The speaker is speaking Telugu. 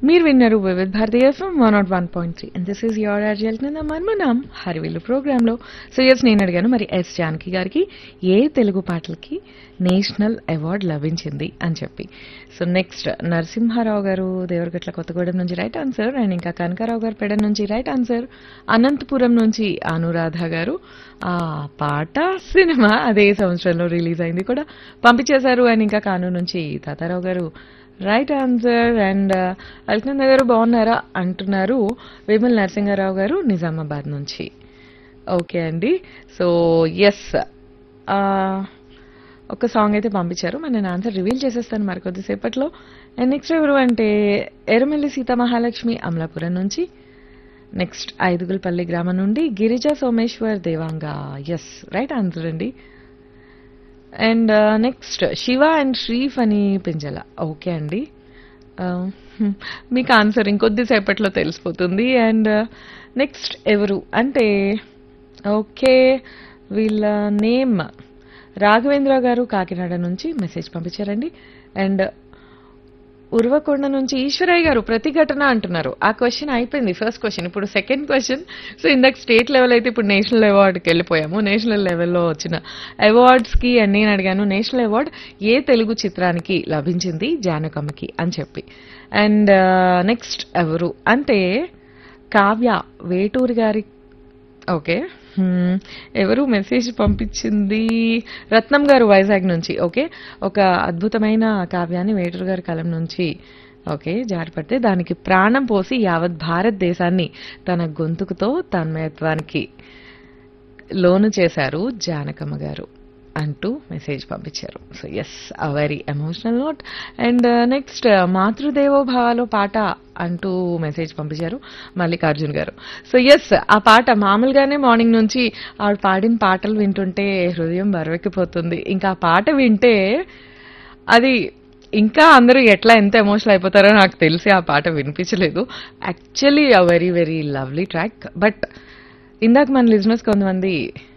మీరు విన్నారు Vividh Bharati FM one nought one point three and this is your అర్జల్ కింద మన్మనాం హరివిల్లు ప్రోగ్రాంలో సో ఎస్ నేను అడిగాను మరి ఎస్ జానకి గారికి ఏ తెలుగు పాటలకి నేషనల్ అవార్డు లభించింది అని చెప్పి సో నెక్స్ట్ నరసింహారావు గారు దేవరగట్ల కొత్తగూడెం నుంచి రైట్ ఆన్సర్ అండ్ ఇంకా కనకారావు గారు పెడ నుంచి రైట్ ఆన్సర్ అనంతపురం నుంచి అనురాధ గారు ఆ పాట సినిమా అదే సంవత్సరంలో రిలీజ్ అయింది కూడా పంపించేశారు అండ్ ఇంకా కానూరు నుంచి తాతారావు గారు రైట్ ఆన్సర్ అండ్ అల్కనంద గారు బాగున్నారా అంటున్నారు వేమల్ నరసింహారావు గారు నిజామాబాద్ నుంచి ఓకే అండి సో ఎస్ ఒక సాంగ్ అయితే పంపించారు మరి నేను ఆన్సర్ రివీల్ చేసేస్తాను మరి కొద్దిసేపట్లో అండ్ నెక్స్ట్ ఎవరు అంటే ఎర్రమల్లి సీతామహాలక్ష్మి అమలాపురం నుంచి నెక్స్ట్ ఐదుగులపల్లి గ్రామం నుండి Girija Someshwar Devanga yes right answer అండి అండ్ నెక్స్ట్ శివ అండ్ శ్రీఫ్ అని పింజల ఓకే అండి Uh, hmm, మీకు ఆన్సర్ ఇంకొద్దిసేపట్లో తెలిసిపోతుంది అండ్ నెక్స్ట్ ఎవరు అంటే ఓకే వీళ్ళ నేమ్ రాఘవేంద్ర గారు కాకినాడ నుంచి మెసేజ్ పంపించారండి అండ్ ఉర్వకొండ నుంచి ఈశ్వరయ్య గారు ప్రతిఘటన అంటున్నారు ఆ క్వశ్చన్ అయిపోయింది ఫస్ట్ క్వశ్చన్ ఇప్పుడు సెకండ్ క్వశ్చన్ సో ఇందాక స్టేట్ లెవెల్ అయితే ఇప్పుడు నేషనల్ అవార్డుకి వెళ్ళిపోయాము నేషనల్ లెవెల్లో వచ్చిన అవార్డ్స్కి అని నేను అడిగాను నేషనల్ అవార్డ్ ఏ తెలుగు చిత్రానికి లభించింది జానకమ్మకి అని చెప్పి అండ్ నెక్స్ట్ ఎవరు అంటే కావ్య వేటూరి గారి ఓకే హ్మ్. ఎవరు మెసేజ్ పంపించింది రత్నం గారు వైజాగ్ నుంచి ఓకే ఒక అద్భుతమైన కావ్యాన్ని వేటూరు గారి కలం నుంచి ఓకే జారిపడితే దానికి ప్రాణం పోసి యావత్ భారతదేశాన్ని తన గొంతుకుతో తన్మయత్వానికి లోను చేశారు జానకమ్మ గారు అంటూ మెసేజ్ పంపించారు so yes uh very emotional note and next మాతృదేవోభావాలో పాట అంటూ మెసేజ్ పంపించారు మల్లికార్జున్ గారు సో ఎస్ ఆ పాట మామూలుగానే మార్నింగ్ నుంచి ఆవిడ పాడిన పాటలు వింటుంటే హృదయం బరువెక్కిపోతుంది ఇంకా ఆ పాట వింటే అది ఇంకా అందరూ ఎట్లా ఎంత ఎమోషనల్ అయిపోతారో నాకు తెలిసి ఆ పాట వినిపించలేదు actually uh very very lovely track but ఇందాక మన లిజినెస్ కొంతమంది